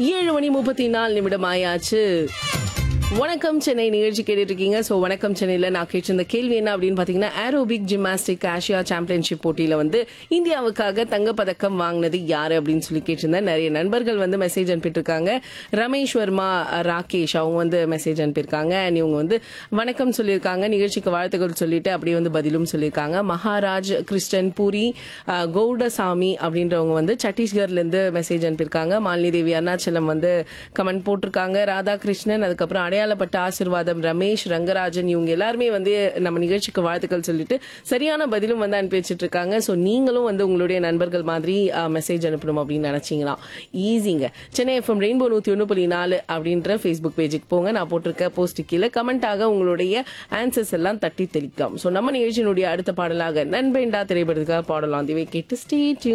ஏழு மணி முப்பத்தி நாலு நிமிடம் ஆயாச்சு வணக்கம் சென்னை நிகழ்ச்சி கேட்டுட்டு இருக்கீங்க ஸோ வணக்கம் சென்னையில் நான் கேட்டிருந்த கேள்வி என்ன அப்படின்னு பார்த்தீங்கன்னா ஏரோபிக் ஜிம்னாஸ்டிக் ஆசியா சாம்பியன்ஷிப் போட்டியில் வந்து இந்தியாவுக்காக தங்கப்பதக்கம் வாங்கினது யாரு அப்படின்னு சொல்லி கேட்டிருந்தேன் நிறைய நண்பர்கள் வந்து மெசேஜ் அனுப்பிட்டிருக்காங்க ரமேஷ் வர்மா ராகேஷ் அவங்க வந்து மெசேஜ் அனுப்பியிருக்காங்க and இவங்க வந்து வணக்கம் சொல்லியிருக்காங்க நிகழ்ச்சிக்கு வாழ்த்துக்கள் சொல்லிட்டு அப்படியே வந்து பதிலும் சொல்லியிருக்காங்க மகாராஜ் கிறிஸ்டன் பூரி அஹ், கௌடசாமி அப்படின்றவங்க வந்து சத்தீஸ்கர்ல இருந்து மெசேஜ் அனுப்பியிருக்காங்க மாலினி தேவி அருணாச்சலம் வந்து கமெண்ட் போட்டிருக்காங்க ராதாகிருஷ்ணன் அதுக்கப்புறம் அடையாளப்பட்ட ஆசிர்வாதம் ரமேஷ் ரங்கராஜன் இவங்க எல்லாருமே வந்து நம்ம நிகழ்ச்சிக்கு வாழ்த்துக்கள் சொல்லிட்டு சரியான பதிலும் வந்து அனுப்பி வச்சிட்டு இருக்காங்க ஸோ நீங்களும் வந்து உங்களுடைய நண்பர்கள் மாதிரி மெசேஜ் அனுப்பணும் அப்படின்னு நினைச்சீங்களா ஈஸிங்க சென்னை எஃப்எம் ரெயின்போ நூத்தி ஒன்று புள்ளி நாலு அப்படின்ற ஃபேஸ்புக் பேஜுக்கு போங்க நான் போட்டிருக்க போஸ்ட் கீழே கமெண்டாக உங்களுடைய ஆன்சர்ஸ் எல்லாம் தட்டி தெளிக்கலாம் ஸோ நம்ம நிகழ்ச்சியினுடைய அடுத்த பாடலாக நண்பேண்டா திரைப்படத்துக்காக பாடலாம் அதுவே கேட்டு ஸ்டே